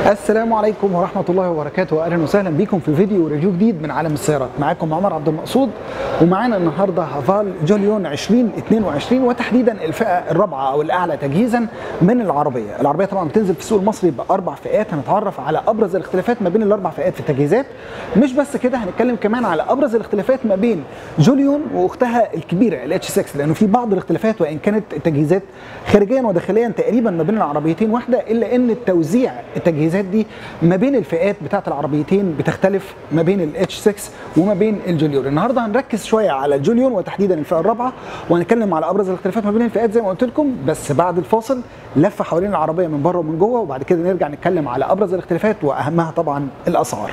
السلام عليكم ورحمة الله وبركاته وأهلا وسهلا بكم في فيديو ريفيو جديد من عالم السيارات معاكم عمر عبد المقصود ومعانا النهاردة هافال جوليون 2022 وتحديدا الفئة الرابعة أو الأعلى تجهيزا من العربية العربية طبعا بتنزل في السوق المصري بأربع فئات هنتعرف على أبرز الاختلافات ما بين الأربع فئات في التجهيزات مش بس كده هنتكلم كمان على أبرز الاختلافات ما بين جوليون وأختها الكبيرة الاتش 6 لأنه في بعض الاختلافات وإن كانت التجهيزات خارجيا وداخليا تقريبا ما بين العربيتين واحدة إلا أن التوزيع التجهيزات دي ما بين الفئات بتاعت العربيتين بتختلف ما بين الاتش 6 وما بين الجوليون النهارده هنركز شويه على الجوليون وتحديدا الفئه الرابعه وهنتكلم على ابرز الاختلافات ما بين الفئات زي ما قلت لكم بس بعد الفاصل لفه حوالين العربيه من بره ومن جوه وبعد كده نرجع نتكلم على ابرز الاختلافات واهمها طبعا الاسعار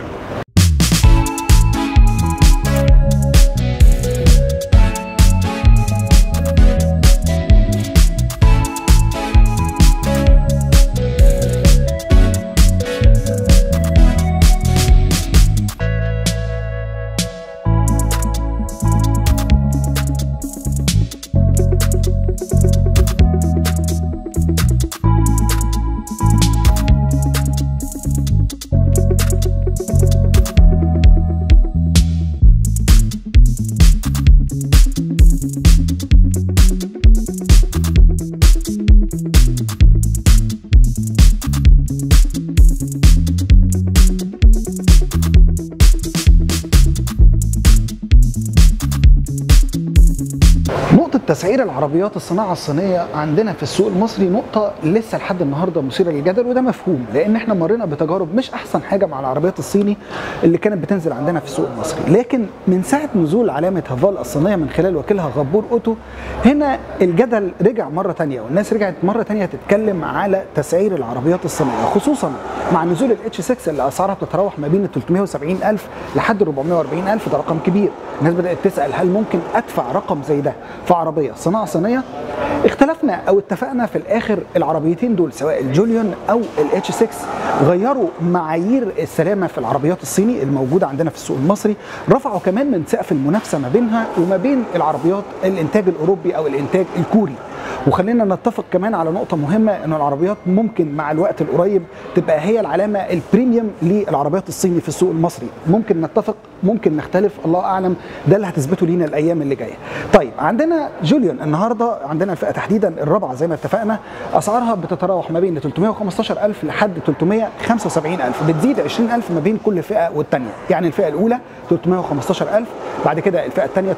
نقطة تسعير العربيات الصناعة الصينية عندنا في السوق المصري نقطة لسه لحد النهاردة مثيرة للجدل وده مفهوم لأن احنا مرينا بتجارب مش أحسن حاجة مع العربيات الصيني اللي كانت بتنزل عندنا في السوق المصري لكن من ساعة نزول علامة هافال الصينية من خلال وكيلها غبور أوتو هنا الجدل رجع مرة تانية والناس رجعت مرة تانية تتكلم على تسعير العربيات الصينية خصوصا مع نزول الاتش 6 اللي أسعارها بتتراوح ما بين 370 ألف لحد 440 ألف ده رقم كبير الناس بدأت تسأل هل ممكن أدفع رقم زي ده في عربيه صناعه صينيه اختلفنا او اتفقنا في الاخر العربيتين دول سواء الجوليون او الاتش 6 غيروا معايير السلامه في العربيات الصيني الموجوده عندنا في السوق المصري رفعوا كمان من سقف المنافسه ما بينها وما بين العربيات الانتاج الاوروبي او الانتاج الكوري وخلينا نتفق كمان على نقطة مهمة ان العربيات ممكن مع الوقت القريب تبقى هي العلامة البريميوم للعربيات الصيني في السوق المصري ممكن نتفق ممكن نختلف الله اعلم ده اللي هتثبته لينا الايام اللي جايه طيب عندنا جوليون النهارده عندنا الفئه تحديدا الرابعه زي ما اتفقنا اسعارها بتتراوح ما بين 315000 لحد 375000 بتزيد 20000 ما بين كل فئه والثانيه يعني الفئه الاولى 315000 بعد كده الفئه الثانيه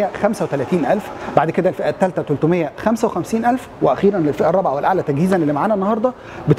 335000 بعد كده الفئه الثالثه 355000 واخيرا الفئه الرابعه والاعلى تجهيزا اللي معانا النهارده ب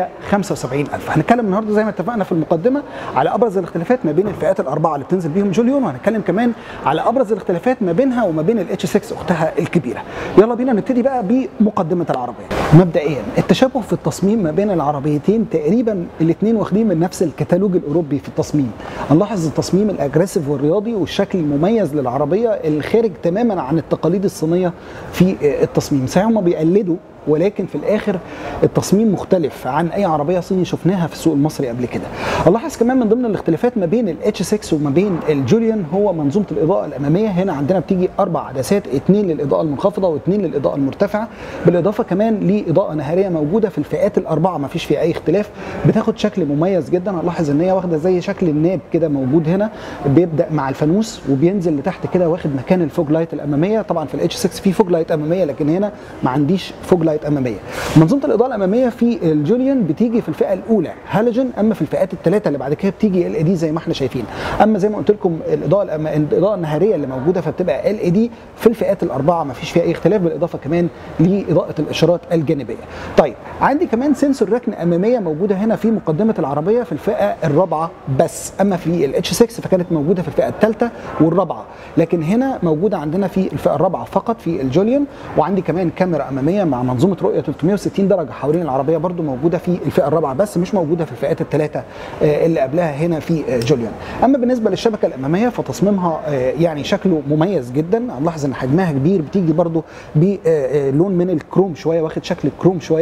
377000 هنتكلم النهارده زي ما اتفقنا في المقدمه على ابرز الاختلافات ما بين الفئات الاربعه اللي بتنزل بيهم جوليون وهنتكلم كمان على ابرز الاختلافات ما بينها وما بين الاتش 6 اختها الكبيره يلا بينا نبتدي بقى بمقدمه العربيه مبدئيا التشابه في التصميم ما بين العربيتين تقريبا الاثنين واخدين من نفس الكتالوج الاوروبي في التصميم نلاحظ التصميم الاجريسيف والرياضي والشكل المميز للعربيه الخارج تماما عن التقاليد الصينيه في التصميم صحيح هم بيقلدوا ولكن في الاخر التصميم مختلف عن اي عربيه صيني شفناها في السوق المصري قبل كده. الاحظ كمان من ضمن الاختلافات ما بين الاتش 6 وما بين الجوليان هو منظومه الاضاءه الاماميه هنا عندنا بتيجي اربع عدسات اثنين للاضاءه المنخفضه واثنين للاضاءه المرتفعه بالاضافه كمان لاضاءه نهاريه موجوده في الفئات الاربعه ما فيش فيها اي اختلاف بتاخد شكل مميز جدا هنلاحظ ان هي واخده زي شكل الناب كده موجود هنا بيبدا مع الفانوس وبينزل لتحت كده واخد مكان الفوج لايت الاماميه طبعا في الاتش 6 في فوج لايت اماميه لكن هنا ما عنديش فوج لايت اماميه منظومه الاضاءه الاماميه في الجوليان بتيجي في الفئه الاولى هالوجين اما في الفئات الثلاثه اللي بعد كده بتيجي ال اي دي زي ما احنا شايفين اما زي ما قلت لكم الاضاءه الأم... الاضاءه النهاريه اللي موجوده فبتبقى ال اي دي في الفئات الاربعه ما فيش فيها اي اختلاف بالاضافه كمان لاضاءه الاشارات الجانبيه طيب عندي كمان سنسور ركن اماميه موجوده هنا في مقدمه العربيه في الفئه الرابعه بس اما في الاتش 6 فكانت موجوده في الفئه الثالثه والرابعه لكن هنا موجوده عندنا في الفئه الرابعه فقط في الجوليان وعندي كمان كاميرا اماميه مع منظومه رؤيه 360 درجه حوالين العربيه برضو موجوده في الفئه الرابعه بس مش موجوده في الفئات الثلاثه اللي قبلها هنا في جوليان اما بالنسبه للشبكه الاماميه فتصميمها يعني شكله مميز جدا هنلاحظ ان حجمها كبير بتيجي برضو بلون من الكروم شويه واخد شكل الكروم شويه او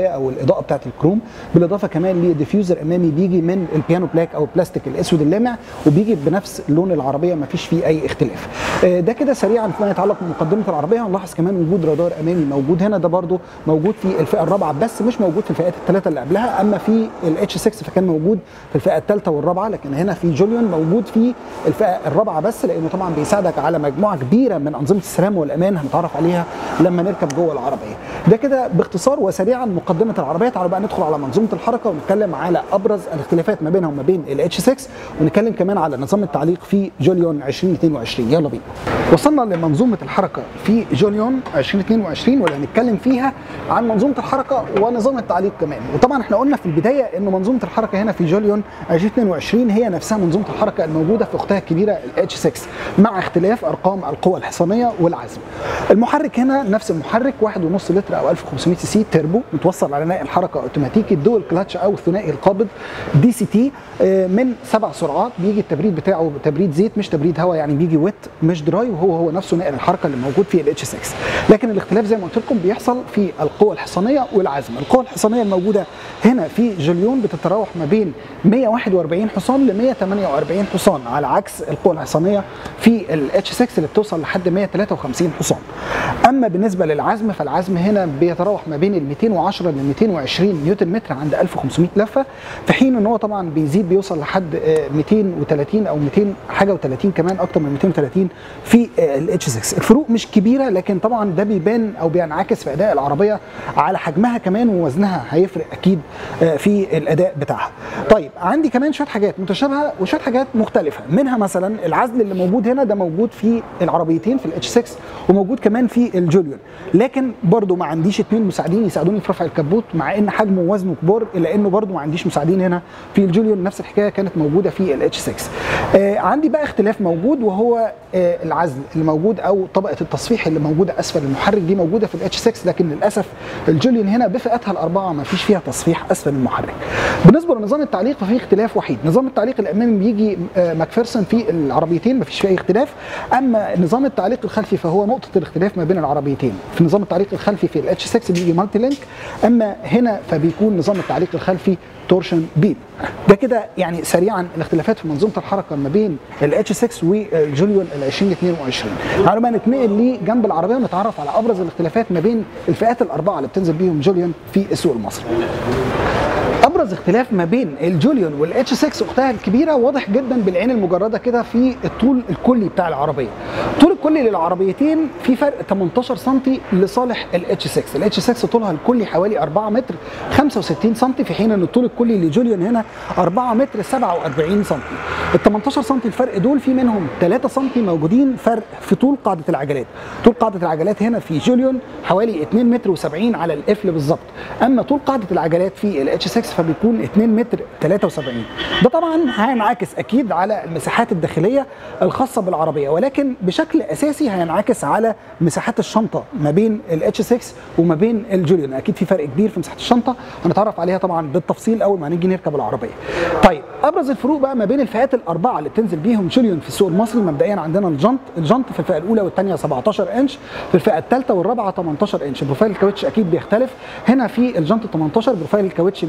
الاضاءه بتاعه الكروم بالاضافه كمان لديفيوزر امامي بيجي من البيانو بلاك او البلاستيك الاسود اللامع وبيجي بنفس لون العربيه ما فيش فيه اي اختلاف آه، ده كده سريعا فيما يتعلق بمقدمه العربيه هنلاحظ كمان وجود رادار امامي موجود هنا ده برده موجود في الفئه الرابعه بس مش موجود في الفئات الثلاثه اللي قبلها اما في الاتش 6 فكان موجود في الفئه الثالثه والرابعه لكن هنا في جوليون موجود في الفئه الرابعه بس لانه طبعا بيساعدك على مجموعه كبيره من انظمه السلام والامان هنتعرف عليها لما نركب جوه العربيه ده كده باختصار وسريعا مقدمه العربيه تعالوا بقى ندخل على منظومه الحركه ونتكلم على ابرز الاختلافات ما بينها وما بين الاتش 6 ونتكلم كمان على نظام التعليق في جوليون 2022 يلا بينا وصلنا لمنظومه الحركه في جوليون 2022 واللي هنتكلم فيها عن منظومه الحركه ونظام التعليق كمان وطبعا احنا قلنا في البدايه ان منظومه الحركه هنا في جوليون 2022 هي نفسها منظومه الحركه الموجوده في اختها الكبيره الاتش 6 مع اختلاف ارقام القوى الحصانيه والعزم المحرك هنا نفس المحرك 1.5 لتر او 1500 سي سي تربو متوصل على ناقل حركه اوتوماتيكي الدول كلاتش او الثنائي القابض دي سي تي من سبع سرعات بيجي التبريد بتاعه تبريد زيت مش تبريد هواء يعني بيجي ويت مش دراي وهو هو نفسه ناقل الحركه اللي موجود في الاتش 6 لكن الاختلاف زي ما قلت لكم بيحصل في القوه الحصانيه والعزم القوه الحصانيه الموجوده هنا في جوليون بتتراوح ما بين 141 حصان ل 148 حصان على عكس القوه الحصانيه في الاتش 6 اللي بتوصل لحد 153 حصان اما بالنسبه للعزم فالعزم هنا بيتراوح ما بين ال 210 ل 220 نيوتن متر عند 1500 لفه في حين ان هو طبعا بيزيد بيوصل لحد 230 او 200 حاجه و30 كمان اكتر من 230 في الاتش 6 الفروق مش كبيره لكن طبعا ده بيبان او بينعكس في اداء العربيه على حجمها كمان ووزنها هيفرق اكيد في الاداء بتاعها طيب عندي كمان شويه حاجات متشابهه وشويه حاجات مختلفه منها مثلا العزل اللي موجود هنا ده موجود في العربيتين في الاتش 6 وموجود كمان في الجوليون لكن برضو ما عنديش اثنين مساعدين يساعدوني في رفع الكبوت مع ان حجمه ووزنه كبار الا انه برضو ما عنديش مساعدين هنا في الجوليون نفس الحكايه كانت موجوده في الاتش 6 آه عندي بقى اختلاف موجود وهو آه العزل اللي موجود او طبقه التصفيح اللي موجوده اسفل المحرك دي موجوده في الاتش 6 لكن للاسف الجوليون هنا بفئتها الاربعه ما فيش فيها تصفيح اسفل المحرك بالنسبه لنظام التعليق ففي اختلاف وحيد نظام التعليق الامامي بيجي آه ماكفيرسون في العربيتين ما فيش فيه اي اختلاف اما نظام التعليق الخلفي فهو نقطه الاختلاف ما بين العربيتين في نظام التعليق الخلفي في الاتش 6 بيجي مالتي لينك اما هنا فبيكون نظام التعليق الخلفي تورشن بيم ده كده يعني سريعا الاختلافات في منظومه الحركه ما بين الاتش 6 والجوليون ال 2022 تعالوا بقى نتنقل لجنب العربيه ونتعرف على ابرز الاختلافات ما بين الفئات الاربعه اللي بتنزل بيهم جوليون في السوق المصري ابرز اختلاف ما بين الجوليون والاتش 6 اختها الكبيره واضح جدا بالعين المجرده كده في الطول الكلي بتاع العربيه الطول الكلي للعربيتين في فرق 18 سم لصالح الاتش 6 الاتش 6 طولها الكلي حوالي 4 متر 65 سم في حين ان الطول الكلي لجوليون هنا 4 متر 47 سم ال 18 سم الفرق دول في منهم 3 سم موجودين فرق في طول قاعده العجلات طول قاعده العجلات هنا في جوليون حوالي 2 متر و70 على القفل بالظبط اما طول قاعده العجلات في الاتش 6 فبيكون 2 متر 73 ده طبعا هينعكس اكيد على المساحات الداخليه الخاصه بالعربيه ولكن بشكل اساسي هينعكس على مساحات الشنطه ما بين الاتش 6 وما بين الجوليون اكيد في فرق كبير في مساحه الشنطه هنتعرف عليها طبعا بالتفصيل اول ما نيجي نركب العربيه طيب ابرز الفروق بقى ما بين الفئات الاربعه اللي بتنزل بيهم جوليون في السوق المصري مبدئيا عندنا الجنط الجنط في الفئه الاولى والثانيه 17 انش في الفئه الثالثه والرابعه 18 انش بروفايل الكاوتش اكيد بيختلف هنا في الجنط 18 بروفايل الكاوتش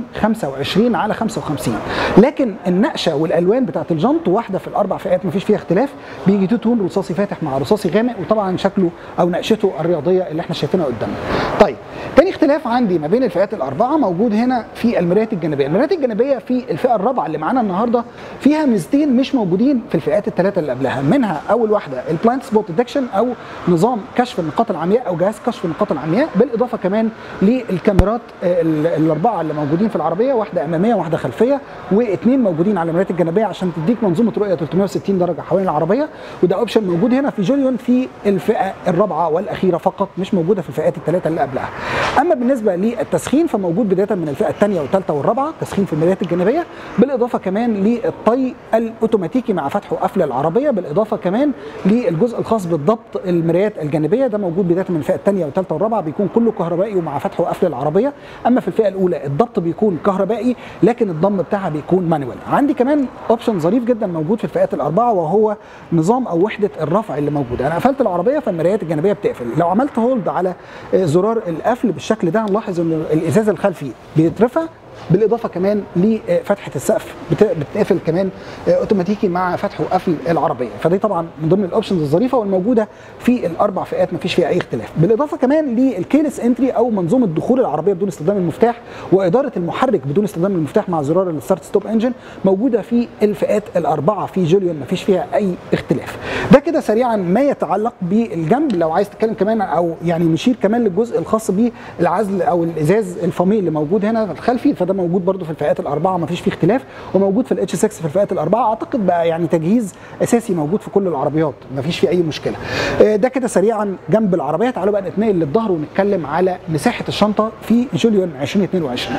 225 على 55 لكن النقشه والالوان بتاعت الجنط واحده في الاربع فئات مفيش فيها اختلاف بيجي تو تون رصاصي فاتح مع رصاصي غامق وطبعا شكله او نقشته الرياضيه اللي احنا شايفينها قدامنا طيب تاني اختلاف عندي ما بين الفئات الاربعه موجود هنا في المرايات الجانبيه المرايات الجانبيه في الفئه الرابعه اللي معانا النهارده فيها ميزتين مش موجودين في الفئات الثلاثه اللي قبلها منها اول واحده البلايند سبوت ديتكشن او نظام كشف النقاط العمياء او جهاز كشف النقاط العمياء بالاضافه كمان للكاميرات الاربعه اللي موجودين في العربيه واحده اماميه واحده خلفيه واثنين موجودين على المرايات الجانبيه عشان تديك منظومه رؤيه 360 درجه حوالين العربيه وده اوبشن موجود هنا في جوليون في الفئه الرابعه والاخيره فقط مش موجوده في الفئات الثلاثه اللي قبلها اما بالنسبه للتسخين فموجود بدايه من الفئه الثانيه والثالثه والرابعه تسخين في المرايات الجانبيه بالاضافه كمان للطي الاوتوماتيكي مع فتح وقفل العربيه بالاضافه كمان للجزء الخاص بالضبط المرايات الجانبيه ده موجود بدايه من الفئه الثانيه والثالثه والرابعه بيكون كله كهربائي ومع فتح وقفل العربيه اما في الفئه الاولى الضبط بيكون بيكون كهربائي لكن الضم بتاعها بيكون مانوال عندي كمان اوبشن ظريف جدا موجود في الفئات الاربعه وهو نظام او وحده الرفع اللي موجوده انا قفلت العربيه فالمرايات الجانبيه بتقفل لو عملت هولد على زرار القفل بالشكل ده هنلاحظ ان الازاز الخلفي بيترفع بالاضافه كمان لفتحه السقف بتقفل كمان اوتوماتيكي مع فتح وقفل العربيه فدي طبعا من ضمن الاوبشنز الظريفه والموجوده في الاربع فئات مفيش فيها اي اختلاف بالاضافه كمان للكيلس انتري او منظومه دخول العربيه بدون استخدام المفتاح واداره المحرك بدون استخدام المفتاح مع زرار الستارت ستوب انجن موجوده في الفئات الاربعه في جوليون مفيش فيها اي اختلاف ده كده سريعا ما يتعلق بالجنب لو عايز تتكلم كمان او يعني نشير كمان للجزء الخاص بالعزل او الازاز الفامي اللي موجود هنا الخلفي فده موجود برده في الفئات الاربعه ما فيش فيه اختلاف وموجود في الاتش 6 في الفئات الاربعه اعتقد بقى يعني تجهيز اساسي موجود في كل العربيات ما فيش فيه اي مشكله ده كده سريعا جنب العربيه تعالوا بقى نتنقل للظهر ونتكلم على مساحه الشنطه في جوليون 2022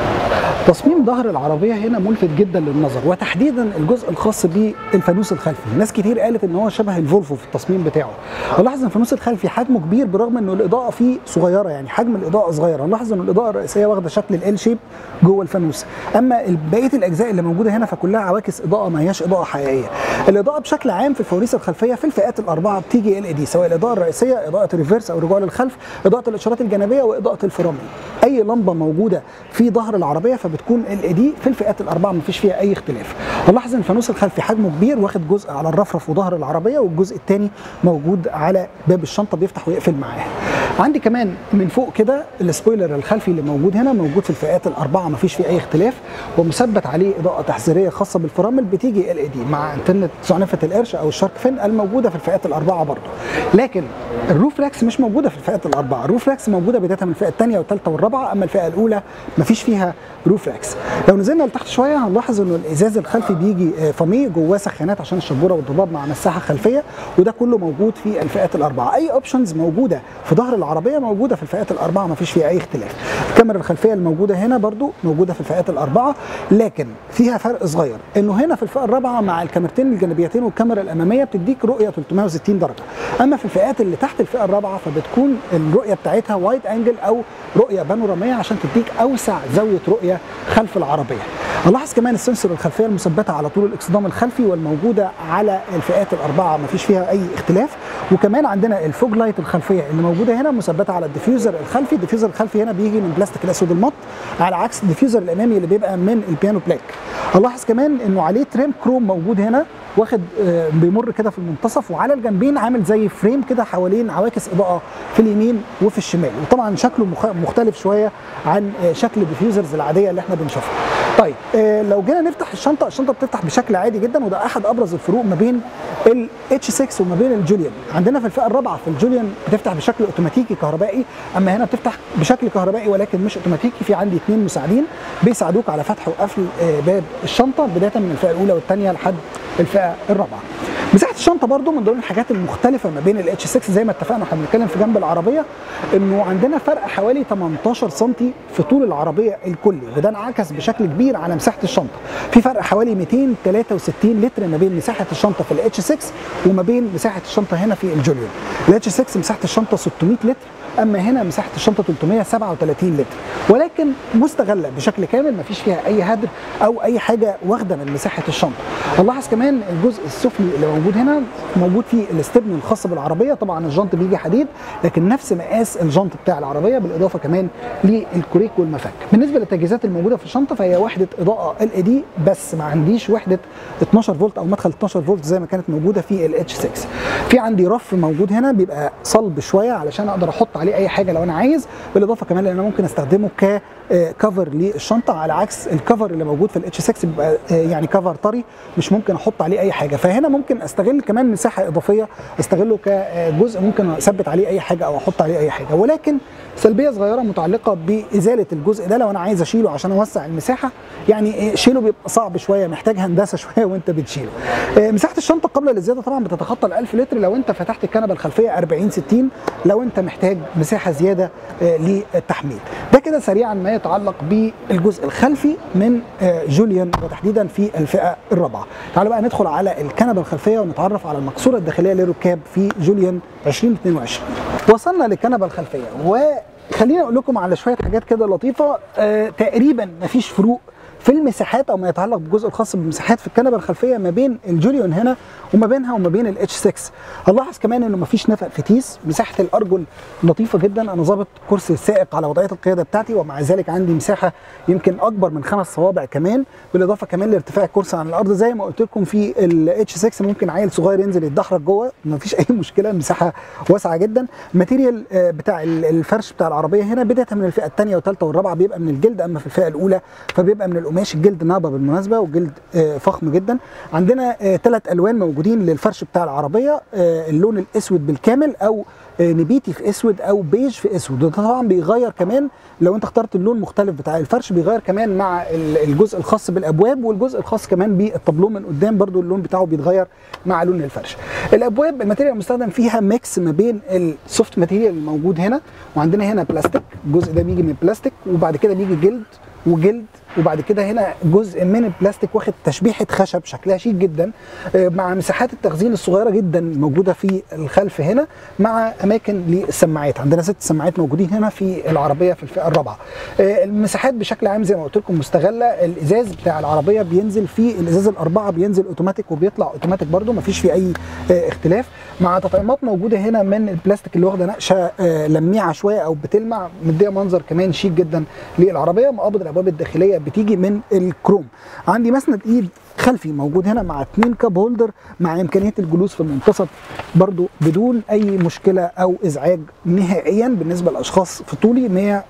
تصميم ظهر العربيه هنا ملفت جدا للنظر وتحديدا الجزء الخاص بالفانوس الخلفي ناس كتير قالت ان هو شبه الفولفو في التصميم بتاعه نلاحظ ان الفانوس الخلفي حجمه كبير برغم انه الاضاءه فيه صغيره يعني حجم الاضاءه صغيره نلاحظ ان الاضاءه الرئيسيه واخده شكل ال شيب جوه الفانوس اما بقيه الاجزاء اللي موجوده هنا فكلها عواكس اضاءه ما هياش اضاءه حقيقيه الاضاءه بشكل عام في الفوانيس الخلفيه في الفئات الاربعه بتيجي ال اي دي سواء الاضاءه الرئيسيه اضاءه الريفرس او رجوع للخلف اضاءه الاشارات الجانبيه واضاءه الفرامل اي لمبه موجوده في ظهر العربيه فبتكون ال اي دي في الفئات الاربعه ما فيش فيها اي اختلاف نلاحظ ان الفانوس الخلفي حجمه كبير واخد جزء على الرفرف وظهر العربيه والجزء الثاني موجود على باب الشنطه بيفتح ويقفل معاه عندي كمان من فوق كده السبويلر الخلفي اللي موجود هنا موجود في الفئات الاربعه ما فيش فيه اي اختلاف ومثبت عليه اضاءه تحذيريه خاصه بالفرامل بتيجي ال اي دي مع انتنه زعنفه القرش او الشارك فين الموجوده في الفئات الاربعه برضه لكن الروف راكس مش موجوده في الفئات الاربعه الروف راكس موجوده بدايه من الفئه الثانيه والثالثه والرابعه اما الفئه الاولى ما فيش فيها روف راكس لو نزلنا لتحت شويه هنلاحظ انه الازاز الخلفي بيجي فامي جواه سخانات عشان الشبوره والضباب مع مساحه خلفيه وده كله موجود في الفئات الاربعه اي اوبشنز موجوده في ظهر العربيه موجوده في الفئات الاربعه ما فيش فيها اي اختلاف الكاميرا الخلفيه الموجوده هنا برضو موجوده في الفئات الاربعه لكن فيها فرق صغير انه هنا في الفئه الرابعه مع الكاميرتين الجانبيتين والكاميرا الاماميه بتديك رؤيه 360 درجه اما في الفئات اللي تحت الفئه الرابعه فبتكون الرؤيه بتاعتها وايد انجل او رؤيه بانوراميه عشان تديك اوسع زاويه رؤيه خلف العربيه نلاحظ كمان السنسور الخلفيه المثبته على طول الاكسدام الخلفي والموجوده على الفئات الاربعه ما فيش فيها اي اختلاف وكمان عندنا الفوج لايت الخلفيه اللي موجوده هنا مثبته على الديفيوزر الخلفي الديفيوزر الخلفي هنا بيجي من بلاستيك الاسود المط على عكس الديفيوزر الامامي اللي بيبقى من البيانو بلاك هنلاحظ كمان انه عليه تريم كروم موجود هنا واخد بيمر كده في المنتصف وعلى الجنبين عامل زي فريم كده حوالين عواكس اضاءه في اليمين وفي الشمال وطبعا شكله مختلف شويه عن شكل الديفيوزرز العاديه اللي احنا بنشوفها طيب لو جينا نفتح الشنطه الشنطه بتفتح بشكل عادي جدا وده احد ابرز الفروق ما بين ال H6 وما بين الجوليان عندنا في الفئه الرابعه في الجوليان بتفتح بشكل اوتوماتيكي كهربائي اما هنا بتفتح بشكل كهربائي ولكن مش اوتوماتيكي في عندي اثنين مساعدين بيساعدوك على فتح وقفل باب الشنطه بدايه من الفئه الاولى والثانيه لحد الفئه الرابعه مساحه الشنطه برضو من ضمن الحاجات المختلفه ما بين الاتش 6 زي ما اتفقنا احنا بنتكلم في جنب العربيه انه عندنا فرق حوالي 18 سم في طول العربيه الكلي وده انعكس بشكل كبير على مساحه الشنطه في فرق حوالي 263 لتر ما بين مساحه الشنطه في الاتش 6 وما بين مساحه الشنطه هنا في الجوليون الاتش 6 مساحه الشنطه 600 لتر اما هنا مساحه الشنطه 337 لتر ولكن مستغله بشكل كامل ما فيش فيها اي هدر او اي حاجه واخده من مساحه الشنطه نلاحظ كمان الجزء السفلي اللي موجود هنا موجود فيه الاستبن الخاص بالعربيه طبعا الجنط بيجي حديد لكن نفس مقاس الجنط بتاع العربيه بالاضافه كمان للكوريك والمفك بالنسبه للتجهيزات الموجوده في الشنطه فهي وحده اضاءه ال اي دي بس ما عنديش وحده 12 فولت او مدخل 12 فولت زي ما كانت موجوده في الاتش 6 في عندي رف موجود هنا بيبقى صلب شويه علشان اقدر احط عليه اي حاجه لو انا عايز بالاضافه كمان ان انا ممكن استخدمه ك كفر للشنطه على عكس الكفر اللي موجود في الاتش 6 بيبقى يعني كفر طري مش ممكن احط عليه اي حاجه فهنا ممكن استغل كمان مساحه اضافيه استغله كجزء ممكن اثبت عليه اي حاجه او احط عليه اي حاجه ولكن سلبيه صغيره متعلقه بازاله الجزء ده لو انا عايز اشيله عشان اوسع المساحه يعني شيله بيبقى صعب شويه محتاج هندسه شويه وانت بتشيله مساحه الشنطه قبل الزياده طبعا بتتخطى ال 1000 لتر لو انت فتحت الكنبه الخلفيه 40 60 لو انت محتاج مساحه زياده للتحميل ده كده سريعا ما يتعلق بالجزء الخلفي من جوليان وتحديدا في الفئه الرابعه تعالوا بقى ندخل على الكنبه الخلفيه ونتعرف على المقصوره الداخليه للركاب في جوليان 2022 وصلنا للكنبه الخلفيه و خليني اقول لكم على شويه حاجات كده لطيفه آه تقريبا مفيش فروق في المساحات او ما يتعلق بالجزء الخاص بالمساحات في الكنبه الخلفيه ما بين الجوليون هنا وما بينها وما بين الاتش 6 هنلاحظ كمان انه مفيش نفق فتيس مساحه الارجل لطيفه جدا انا ظابط كرسي السائق على وضعيه القياده بتاعتي ومع ذلك عندي مساحه يمكن اكبر من خمس صوابع كمان بالاضافه كمان لارتفاع الكرسي عن الارض زي ما قلت لكم في الاتش 6 ممكن عيل صغير ينزل يتدحرج جوه مفيش اي مشكله المساحه واسعه جدا الماتيريال بتاع الفرش بتاع العربيه هنا بدايه من الفئه الثانيه والثالثه والرابعه بيبقى من الجلد اما في الفئه الاولى فبيبقى من القماش الجلد نابا بالمناسبه وجلد فخم جدا عندنا ثلاث الوان موجودين للفرش بتاع العربيه اللون الاسود بالكامل او نبيتي في اسود او بيج في اسود وده طبعا بيغير كمان لو انت اخترت اللون مختلف بتاع الفرش بيغير كمان مع الجزء الخاص بالابواب والجزء الخاص كمان بالطابلون من قدام برضو اللون بتاعه بيتغير مع لون الفرش الابواب الماتيريال المستخدم فيها ميكس ما بين السوفت ماتيريال الموجود هنا وعندنا هنا بلاستيك الجزء ده بيجي من بلاستيك وبعد كده بيجي جلد وجلد وبعد كده هنا جزء من البلاستيك واخد تشبيحه خشب شكلها شيك جدا مع مساحات التخزين الصغيره جدا موجوده في الخلف هنا مع اماكن للسماعات عندنا ست سماعات موجودين هنا في العربيه في الفئه الرابعه المساحات بشكل عام زي ما قلت لكم مستغله الازاز بتاع العربيه بينزل في الازاز الاربعه بينزل اوتوماتيك وبيطلع اوتوماتيك برده مفيش فيه اي اختلاف مع تطعيمات موجوده هنا من البلاستيك اللي واخده نقشه لميعه شويه او بتلمع مديه منظر كمان شيك جدا للعربيه مقابض الابواب الداخليه بتيجي من الكروم عندي مسند ايد خلفي موجود هنا مع اتنين كاب هولدر مع امكانيه الجلوس في المنتصف برضو بدون اي مشكله او ازعاج نهائيا بالنسبه للاشخاص في طولي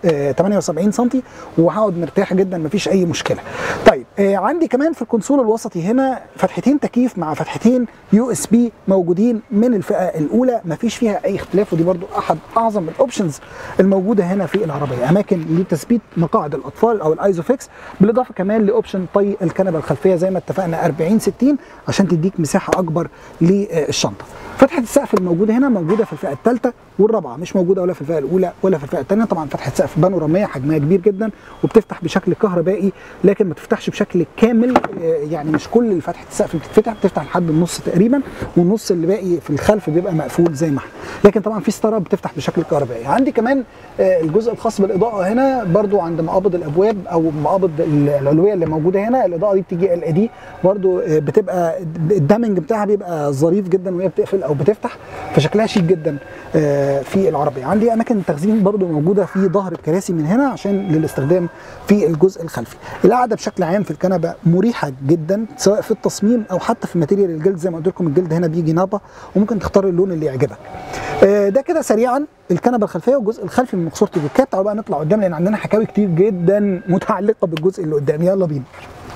178 سم وهقعد مرتاح جدا مفيش اي مشكله طيب آه عندي كمان في الكونسول الوسطي هنا فتحتين تكييف مع فتحتين يو اس بي موجودين من الفئه الاولى مفيش فيها اي اختلاف ودي برضو احد اعظم الاوبشنز الموجوده هنا في العربيه اماكن لتثبيت مقاعد الاطفال او الايزوفيكس بالاضافه كمان لاوبشن طي الكنبه الخلفيه زي ما اتفقنا 40 60 عشان تديك مساحه اكبر للشنطه فتحه السقف الموجوده هنا موجوده في الفئه الثالثه والرابعه مش موجوده ولا في الفئه الاولى ولا في الفئه الثانيه طبعا فتحه سقف بانوراميه حجمها كبير جدا وبتفتح بشكل كهربائي لكن ما تفتحش بشكل كامل يعني مش كل فتحه السقف بتتفتح بتفتح لحد النص تقريبا والنص اللي باقي في الخلف بيبقى مقفول زي ما احنا لكن طبعا في ستاره بتفتح بشكل كهربائي عندي كمان الجزء الخاص بالاضاءه هنا برضو عند مقابض الابواب او مقابض العلويه اللي موجوده هنا الاضاءه دي بتيجي ال اي دي برضو بتبقى الدامنج بتاعها بيبقى ظريف جدا وهي بتقفل او بتفتح فشكلها شيك جدا في العربيه عندي اماكن تخزين برضو موجوده في ظهر الكراسي من هنا عشان للاستخدام في الجزء الخلفي القعده بشكل عام في الكنبه مريحه جدا سواء في التصميم او حتى في ماتيريال الجلد زي ما قلت لكم الجلد هنا بيجي نابا وممكن تختار اللون اللي يعجبك ده كده سريعا الكنبه الخلفيه والجزء الخلفي من مقصوره البوكات تعالوا بقى نطلع قدام لان عندنا حكاوي كتير جدا متعلقه بالجزء اللي قدام يلا بينا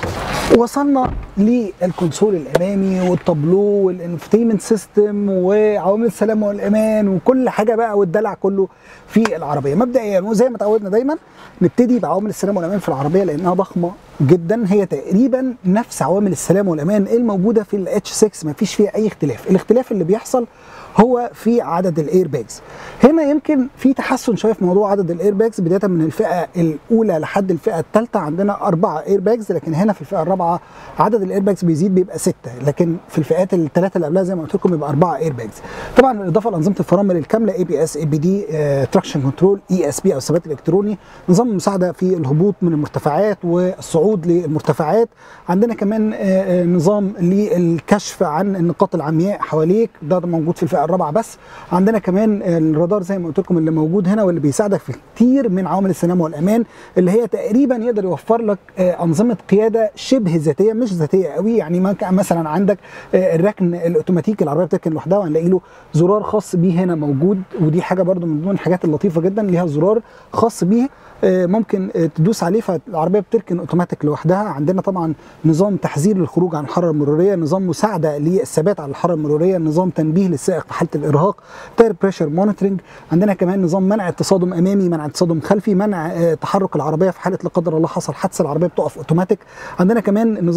وصلنا للكونسول الامامي والتابلو والانفتيمنت سيستم وعوامل السلامه والامان وكل حاجه بقى والدلع كله في العربيه مبدئيا وزي ما اتعودنا دايما نبتدي بعوامل السلامه والامان في العربيه لانها ضخمه جدا هي تقريبا نفس عوامل السلامه والامان الموجوده في الاتش 6 ما فيش فيها اي اختلاف الاختلاف اللي بيحصل هو في عدد الاير باجز هنا يمكن في تحسن شويه في موضوع عدد الاير باجز بدايه من الفئه الاولى لحد الفئه الثالثه عندنا اربعه اير باجز لكن هنا في الفئه الرابعه عدد الاير باجز بيزيد بيبقى سته لكن في الفئات الثلاثه اللي قبلها زي ما قلت لكم يبقى اربعه اير باجز طبعا بالاضافه لانظمه الفرامل الكامله اي بي اس اي بي دي تراكشن كنترول اي اس بي او الثبات الالكتروني نظام المساعده في الهبوط من المرتفعات والصعود للمرتفعات عندنا كمان آه نظام للكشف عن النقاط العمياء حواليك ده موجود في الفئه الرابعه بس عندنا كمان الرادار زي ما قلت لكم اللي موجود هنا واللي بيساعدك في كتير من عوامل السلامه والامان اللي هي تقريبا يقدر يوفر لك انظمه قياده شبه ذاتيه مش ذاتيه قوي يعني مثلا عندك الركن الاوتوماتيكي العربيه بتركن لوحدها وهنلاقي له زرار خاص بيه هنا موجود ودي حاجه برده من ضمن الحاجات اللطيفه جدا ليها زرار خاص بيه ممكن تدوس عليه فالعربيه بتركن اوتوماتيك لوحدها عندنا طبعا نظام تحذير للخروج عن الحراره المروريه نظام مساعده للثبات على الحراره المروريه نظام تنبيه للسائق في حاله الارهاق تاير بريشر مونيتورنج عندنا كمان نظام منع التصادم امامي منع التصادم خلفي منع تحرك العربيه في حاله لا قدر الله حصل حادثه العربيه بتقف اوتوماتيك عندنا كمان نظام تحذير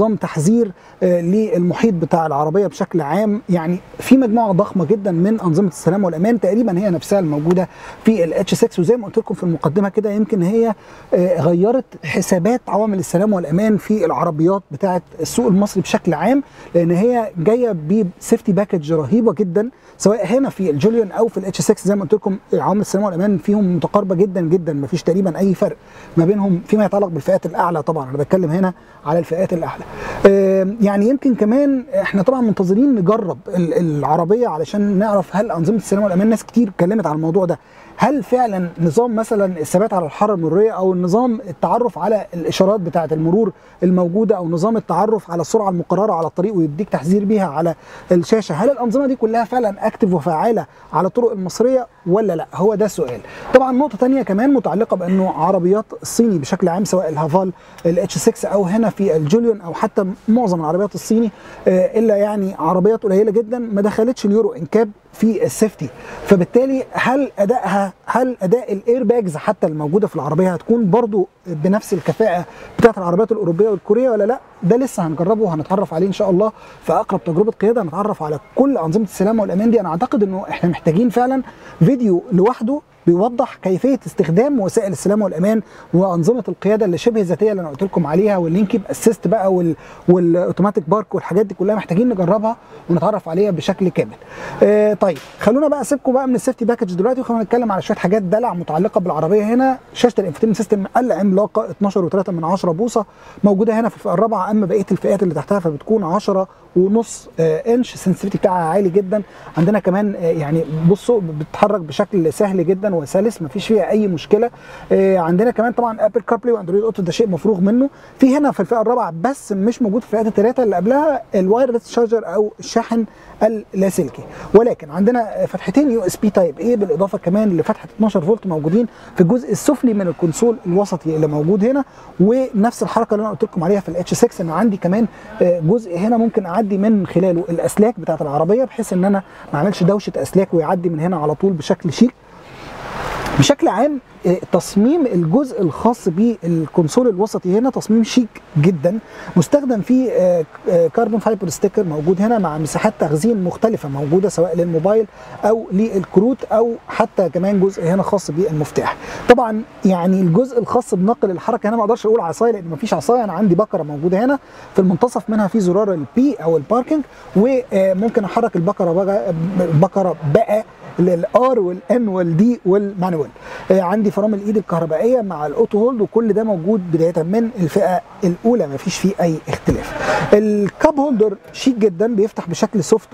تحذير آه، للمحيط بتاع العربيه بشكل عام يعني في مجموعه ضخمه جدا من انظمه السلامه والامان تقريبا هي نفسها الموجوده في الاتش 6 وزي ما قلت لكم في المقدمه كده يمكن هي آه، غيرت حسابات عوامل السلامه والامان في العربيات بتاعه السوق المصري بشكل عام لان هي جايه بسيفتي باكج رهيبه جدا سواء هنا في الجوليون او في الاتش 6 زي ما قلت لكم عوامل السلامه والامان فيهم متقاربه جدا جدا ما فيش تقريبا اي فرق ما بينهم فيما يتعلق بالفئات الاعلى طبعا انا بتكلم هنا على الفئات الاعلى آم، يعني يمكن كمان احنا طبعا منتظرين نجرب ال- العربيه علشان نعرف هل انظمه السلامه والامان ناس كتير اتكلمت على الموضوع ده هل فعلا نظام مثلا الثبات على الحاره المروريه او نظام التعرف على الاشارات بتاعه المرور الموجوده او نظام التعرف على السرعه المقرره على الطريق ويديك تحذير بيها على الشاشه هل الانظمه دي كلها فعلا اكتف وفعاله على الطرق المصريه ولا لا هو ده السؤال طبعا نقطه تانية كمان متعلقه بانه عربيات الصيني بشكل عام سواء الهافال الاتش 6 او هنا في الجوليون او حتى معظم العربيات الصيني آه، الا يعني عربيات قليله جدا ما دخلتش اليورو انكاب في السيفتي فبالتالي هل ادائها هل اداء الاير باجز حتى الموجوده في العربيه هتكون برضو بنفس الكفاءه بتاعت العربيات الاوروبيه والكوريه ولا لا ده لسه هنجربه وهنتعرف عليه ان شاء الله في اقرب تجربه قياده هنتعرف على كل انظمه السلامه والامان دي انا اعتقد انه احنا محتاجين فعلا فيديو لوحده بيوضح كيفيه استخدام وسائل السلامه والامان وانظمه القياده اللي شبه ذاتيه اللي انا قلت لكم عليها واللينكيب اسيست بقى وال والاوتوماتيك بارك والحاجات دي كلها محتاجين نجربها ونتعرف عليها بشكل كامل. آه طيب خلونا بقى اسيبكم بقى من السيفتي باكج دلوقتي وخلونا نتكلم على شويه حاجات دلع متعلقه بالعربيه هنا شاشه الانفتيمنت سيستم العملاقه 12.3 من 10 بوصه موجوده هنا في الفئه الرابعه اما بقيه الفئات اللي تحتها فبتكون 10 ونص آه انش السنسيتيفيتي بتاعها عالي جدا عندنا كمان آه يعني بصوا بتتحرك بشكل سهل جدا وسلس مفيش فيها اي مشكله آه عندنا كمان طبعا ابل كاربلاي واندرويد اوتو ده شيء مفروغ منه في هنا في الفئه الرابعه بس مش موجود في الفئات الثلاثه اللي قبلها الوايرلس شارجر او الشاحن اللاسلكي ولكن عندنا فتحتين يو اس بي تايب ايه بالاضافه كمان لفتحه 12 فولت موجودين في الجزء السفلي من الكونسول الوسطي اللي موجود هنا ونفس الحركه اللي انا قلت لكم عليها في الاتش 6 ان عندي كمان آه، جزء هنا ممكن اعدي من خلاله الاسلاك بتاعه العربيه بحيث ان انا ما اعملش دوشه اسلاك ويعدي من هنا على طول بشكل شيك بشكل عام آه، تصميم الجزء الخاص بالكونسول الوسطي هنا تصميم شيك جدا مستخدم فيه آه، آه، كاربون فايبر ستيكر موجود هنا مع مساحات تخزين مختلفه موجوده سواء للموبايل او للكروت او حتى كمان جزء هنا خاص بالمفتاح طبعا يعني الجزء الخاص بنقل الحركه هنا ما اقدرش اقول عصايه لان ما فيش عصايه انا عندي بكره موجوده هنا في المنتصف منها في زرار البي او الباركنج وممكن احرك البكره بقى البكره بقى للار والان والدي والمانوال آه، عندي فرامل الايد الكهربائيه مع الاوتو هولد وكل ده موجود بدايه من الفئه الاولى ما فيش فيه اي اختلاف الكاب هولدر شيك جدا بيفتح بشكل سوفت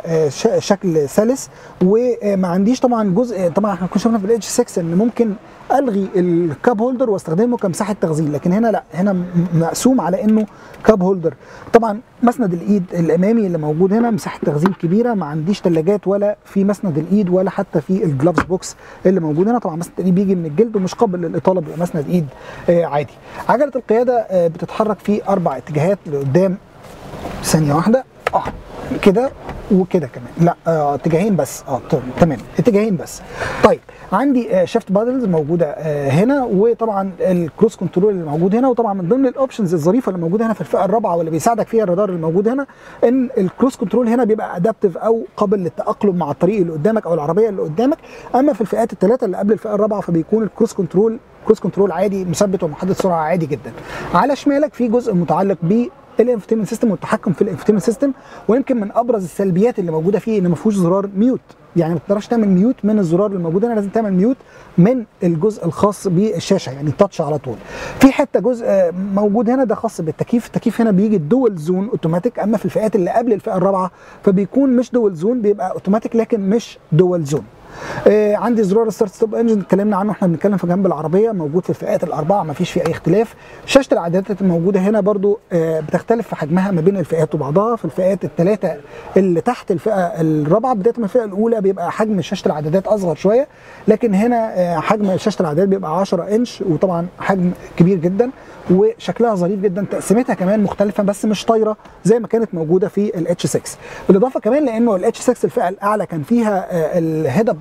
وشكل سلس وما عنديش طبعا جزء طبعا احنا كنا شفنا في الاتش 6 ان ممكن الغي الكاب هولدر واستخدمه كمساحه تخزين لكن هنا لا هنا م- مقسوم على انه كاب هولدر طبعا مسند الايد الامامي اللي موجود هنا مساحه تخزين كبيره ما عنديش ثلاجات ولا في مسند الايد ولا حتى في الجلافز بوكس اللي موجود هنا طبعا مسند الايد بيجي من الجلد ومش قابل للاطاله بيبقى مسند ايد آه عادي عجله القياده آه بتتحرك في اربع اتجاهات لقدام ثانيه واحده اه كده وكده كمان لا آه اتجاهين بس اه ت- تمام اتجاهين بس طيب عندي آه شيفت بادلز موجوده آه هنا وطبعا الكروس كنترول اللي موجود هنا وطبعا من ضمن الاوبشنز الظريفه اللي موجوده هنا في الفئه الرابعه واللي بيساعدك فيها الرادار اللي موجود هنا ان الكروس كنترول هنا بيبقى ادابتيف او قابل للتاقلم مع الطريق اللي قدامك او العربيه اللي قدامك اما في الفئات الثلاثه اللي قبل الفئه الرابعه فبيكون الكروس كنترول كروس كنترول عادي مثبت ومحدد سرعه عادي جدا على شمالك في جزء متعلق ب الانفتيمنت سيستم والتحكم في الانفتيمنت سيستم ويمكن من ابرز السلبيات اللي موجوده فيه ان ما فيهوش زرار ميوت يعني ما تقدرش تعمل ميوت من الزرار اللي موجود هنا لازم تعمل ميوت من الجزء الخاص بالشاشه يعني تاتش على طول في حته جزء آه، موجود هنا ده خاص بالتكييف التكييف هنا بيجي الدول زون اوتوماتيك اما في الفئات اللي قبل الفئه الرابعه فبيكون مش دول زون بيبقى اوتوماتيك لكن مش دول زون آه عندي زرار ستارت ستوب انجن اتكلمنا عنه احنا بنتكلم في جنب العربيه موجود في الفئات الاربعه ما فيش فيه اي اختلاف شاشه العدادات الموجوده هنا برضو آه بتختلف في حجمها ما بين الفئات وبعضها في الفئات الثلاثه اللي تحت الفئه الرابعه بدايه من الفئه الاولى بيبقى حجم شاشه العدادات اصغر شويه لكن هنا آه حجم شاشه العدادات بيبقى 10 انش وطبعا حجم كبير جدا وشكلها ظريف جدا تقسيمتها كمان مختلفه بس مش طايره زي ما كانت موجوده في الاتش 6 بالاضافه كمان لانه الاتش 6 الفئه الاعلى كان فيها الهيد اب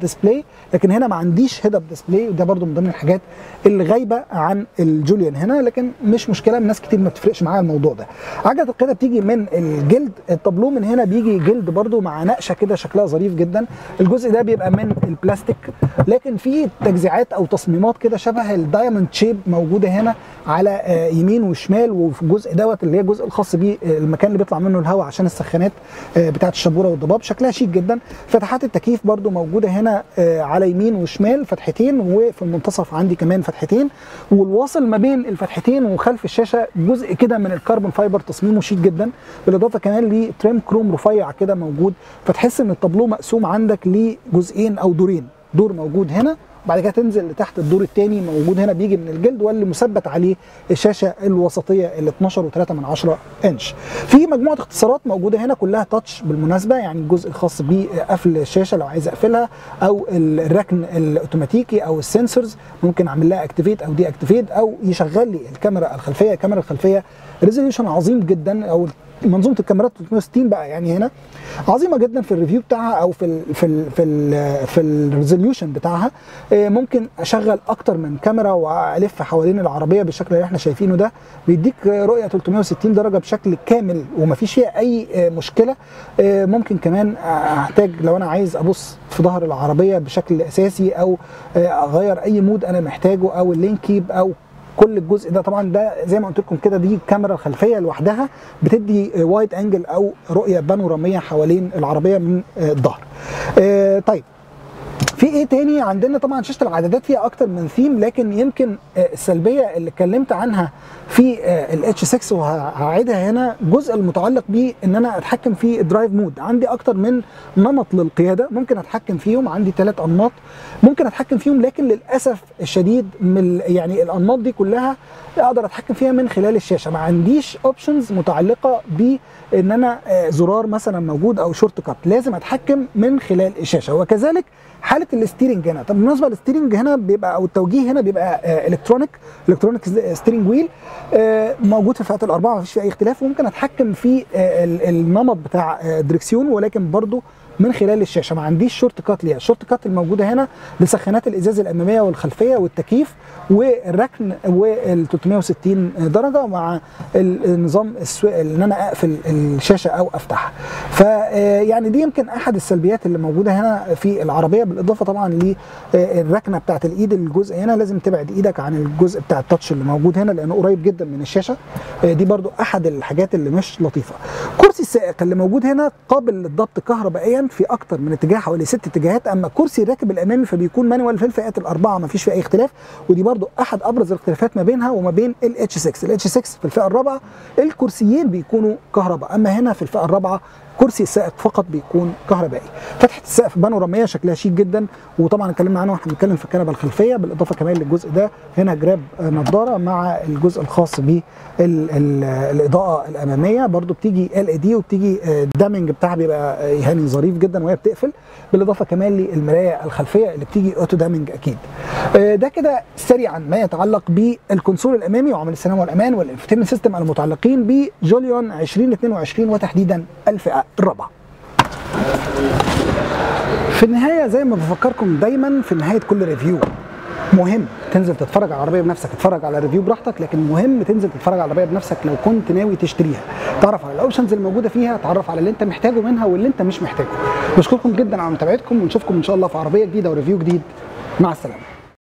ديسبلاي لكن هنا ما عنديش هيد اب ديسبلاي وده برده من ضمن الحاجات اللي غايبه عن الجوليان هنا لكن مش مشكله ناس كتير ما بتفرقش معايا الموضوع ده عجله القياده بتيجي من الجلد الطابلو من هنا بيجي جلد برده مع نقشه كده شكلها ظريف جدا الجزء ده بيبقى من البلاستيك لكن في تجزيعات او تصميمات كده شبه الدايموند شيب موجوده هنا على يمين وشمال وفي الجزء دوت اللي هي الجزء الخاص بيه المكان اللي بيطلع منه الهواء عشان السخانات بتاعه الشبوره والضباب شكلها شيك جدا فتحات التكييف برده موجوده هنا على يمين وشمال فتحتين وفي المنتصف عندي كمان فتحتين والواصل ما بين الفتحتين وخلف الشاشه جزء كده من الكربون فايبر تصميمه شيك جدا بالاضافه كمان لتريم كروم رفيع كده موجود فتحس ان الطابلو مقسوم عندك لجزئين او دورين دور موجود هنا بعد كده تنزل لتحت الدور الثاني موجود هنا بيجي من الجلد واللي مثبت عليه الشاشه الوسطيه ال 12 و3 من 10 انش. في مجموعه اختصارات موجوده هنا كلها تاتش بالمناسبه يعني الجزء الخاص بقفل الشاشه لو عايز اقفلها او الركن الاوتوماتيكي او السنسورز ممكن اعمل لها اكتيفيت او دي اكتيفيت او يشغل لي الكاميرا الخلفيه الكاميرا الخلفيه ريزوليوشن عظيم جدا او منظومه الكاميرات 360 بقى يعني هنا عظيمه جدا في الريفيو بتاعها او في ال في ال في ال في الريزوليوشن بتاعها ممكن اشغل اكتر من كاميرا والف حوالين العربيه بالشكل اللي احنا شايفينه ده بيديك رؤيه 360 درجه بشكل كامل ومفيش فيها اي مشكله ممكن كمان احتاج لو انا عايز ابص في ظهر العربيه بشكل اساسي او اغير اي مود انا محتاجه او اللين كيب او كل الجزء ده طبعا ده زي ما قلت لكم كده دي الكاميرا الخلفيه لوحدها بتدي وايد انجل او رؤيه بانوراميه حوالين العربيه من الظهر. طيب في ايه تاني عندنا طبعا شاشه العدادات فيها اكتر من ثيم لكن يمكن السلبيه اللي اتكلمت عنها في الاتش 6 وهعيدها هنا الجزء المتعلق بيه ان انا اتحكم في الدرايف مود عندي اكتر من نمط للقياده ممكن اتحكم فيهم عندي ثلاث انماط ممكن اتحكم فيهم لكن للاسف الشديد من يعني الانماط دي كلها اقدر اتحكم فيها من خلال الشاشه ما عنديش اوبشنز متعلقه بان انا زرار مثلا موجود او شورت كات لازم اتحكم من خلال الشاشه وكذلك حاله الستيرنج هنا طب بالنسبه للستيرنج هنا بيبقى او التوجيه هنا بيبقى الكترونيك الكترونيك ستيرنج ويل موجود في الفئات الاربعه مفيش فيه اي اختلاف وممكن اتحكم في النمط بتاع الدركسيون ولكن برضو من خلال الشاشه ما عنديش شورت كات ليها الشورت كات الموجوده هنا لسخانات الازاز الاماميه والخلفيه والتكييف والركن وال 360 درجه مع النظام ان انا اقفل الشاشه او افتحها فيعني دي يمكن احد السلبيات اللي موجوده هنا في العربيه بالاضافه طبعا للركنه بتاعت الايد الجزء هنا لازم تبعد ايدك عن الجزء بتاع التاتش اللي موجود هنا لانه قريب جدا من الشاشه دي برضو احد الحاجات اللي مش لطيفه كرسي السائق اللي موجود هنا قابل للضبط كهربائيا في اكتر من اتجاه حوالي ست اتجاهات اما كرسي الراكب الامامي فبيكون مانوال في الفئات الاربعه ما فيش فيه اي اختلاف ودي برضو احد ابرز الاختلافات ما بينها وما بين الاتش 6 الاتش 6 في الفئه الرابعه الكرسيين بيكونوا كهرباء اما هنا في الفئه الرابعه كرسي السائق فقط بيكون كهربائي فتحه السقف بانوراميه شكلها شيك جدا وطبعا اتكلمنا عنها واحنا بنتكلم في الكنبه الخلفيه بالاضافه كمان للجزء ده هنا جراب نظاره مع الجزء الخاص بالاضاءه الاماميه برضو بتيجي ال اي دي وبتيجي الدامنج بتاعها بيبقى يعني ظريف جدا وهي بتقفل بالاضافه كمان للمرايه الخلفيه اللي بتيجي اوتو دامنج اكيد ده كده سريعا ما يتعلق بالكونسول الامامي وعمل السلامه والامان والانفتيمنت سيستم المتعلقين بجوليون 2022 وتحديدا الفئه الرابعه في النهاية زي ما بفكركم دايما في نهاية كل ريفيو مهم تنزل تتفرج على العربيه بنفسك تتفرج على الريفيو براحتك لكن مهم تنزل تتفرج على العربيه بنفسك لو كنت ناوي تشتريها تعرف على الاوبشنز اللي موجوده فيها تعرف على اللي انت محتاجه منها واللي انت مش محتاجه بشكركم جدا على متابعتكم ونشوفكم ان شاء الله في عربيه جديده وريفيو جديد مع السلامه